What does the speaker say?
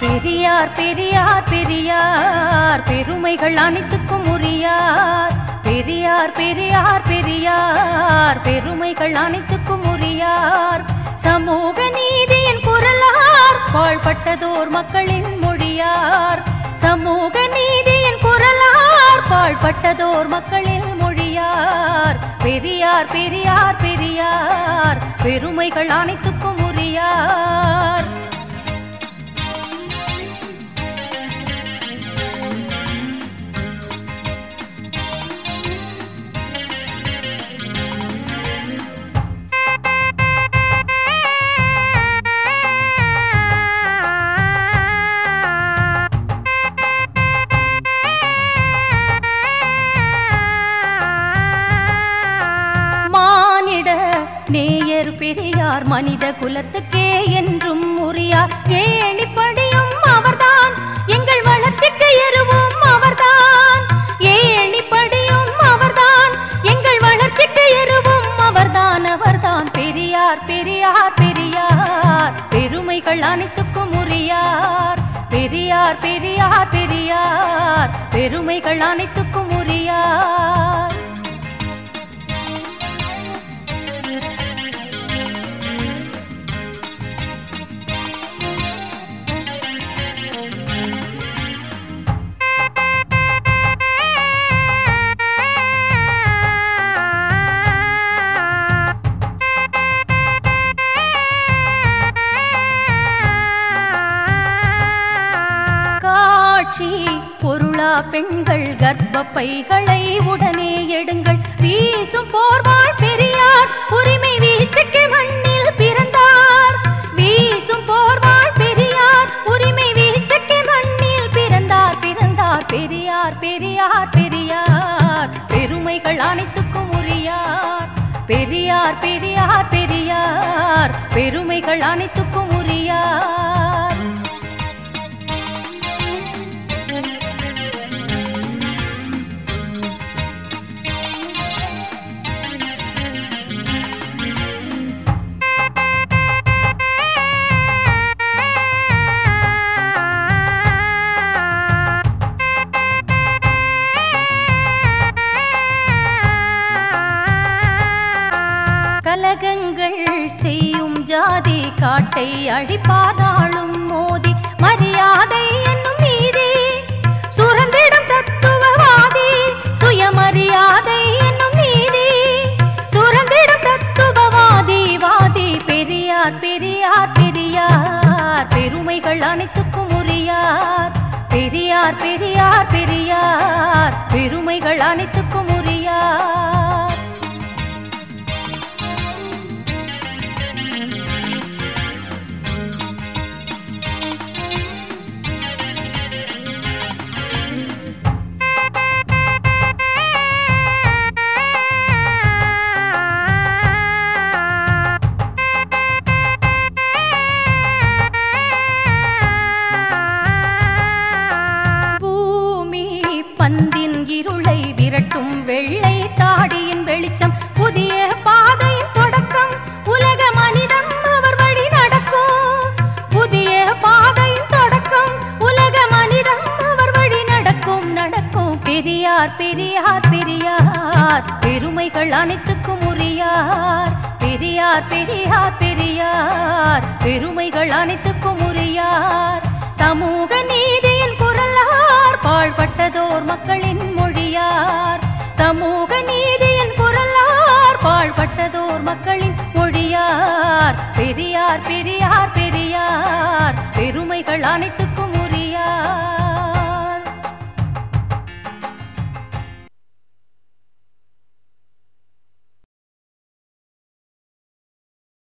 பெரியார் பெரியார் பெரியார் பெருமைகள் அனைத்துக்கும் உரியார் பெரியார் பெரியார் பெரியார் பெருமைகள் அனைத்துக்கும் உரியார் சமூக நீதியின் குரலார் பாழ்பட்டதோர் மக்களின் மொழியார் சமூக நீதியின் குரலார் பாழ்பட்டதோர் மக்களின் மொழியார் பெரியார் பெரியார் பெரியார் பெருமைகள் அனைத்துக்கும் உரியார் மானிட நேயர் பெரியார் மனித குலத்துக்கே என்றும் உரியார் ஏணிப்படியும் அவர்தான் எங்கள் வளர்ச்சிக்கு எருவும் அவர்தான் ஏணிப்படியும் அவர்தான் எங்கள் வளர்ச்சிக்கு எருவும் அவர்தான் அவர்தான் பெரியார் பெரியார் பெரியார் பெருமைகள் அனைத்துக்கும் உரியார் பெரியார் பெரியார் பெரியார் பெருமைகள் அனைத்துக்கும் உரியார் காட்சி பொருளா பெண்கள் கர்ப்பப்பைகளை உடனே எடுங்கள் வீசும் போர்வாள் பெரியார் உரிமை வீச்சுக்கு மண்ணில் பிறந்தார் வீசும் போர்வாள் பெரியார் உரிமை வீச்சுக்கு மண்ணில் பிறந்தார் பிறந்தார் பெரியார் பெரியார் பெரியார் பெருமைகள் அனைத்துக்கும் உரியார் பெரியார் பெரியார் பெரியார் பெருமைகள் அனைத்துக்கும் உரியார் கலகங்கள் செய்யும் ஜாதி காட்டை அழிப்பாதாளும் மோதி மரியாதை என்னும் நீதி சுரந்திடும் தத்துவவாதி சுயமரியாதை என்னும் நீதி சுரந்திடும் தத்துவவாதி வாதி பெரியார் பெரியார் பெரியார் பெருமைகள் அனைத்துக்கும் உரியார் பெரியார் பெரியார் பெரியார் பெருமைகள் அனைத்துக்கும் உரியார் பூமி பந்தின் இருளை விரட்டும் வெள்ளை தாடியின் வெளிச்சம் புதிய பாதையின் தொடக்கம் உலக மனிதம் அவர் வழி நடக்கும் புதிய பாதையின் தொடக்கம் உலக மனிதம் அவர் வழி நடக்கும் நடக்கும் பெரியார் பெரியார் பெரியார் பெருமைகள் அனைத்துக்கும் உரியார் பெரியார் பெரியார் பெரியார் பெருமைகள் அனைத்துக்கும் உரியார் சமூக நீதியின் குரலார் பாழ்பட்டதோர் மக்களின் மொழியார் சமூக நீதியின் குரலார் பாழ்பட்டதோர் மக்களின் மொழியார் பெரியார் பெரியார் பெரியார் பெருமைகள் அனைத்துக்கும்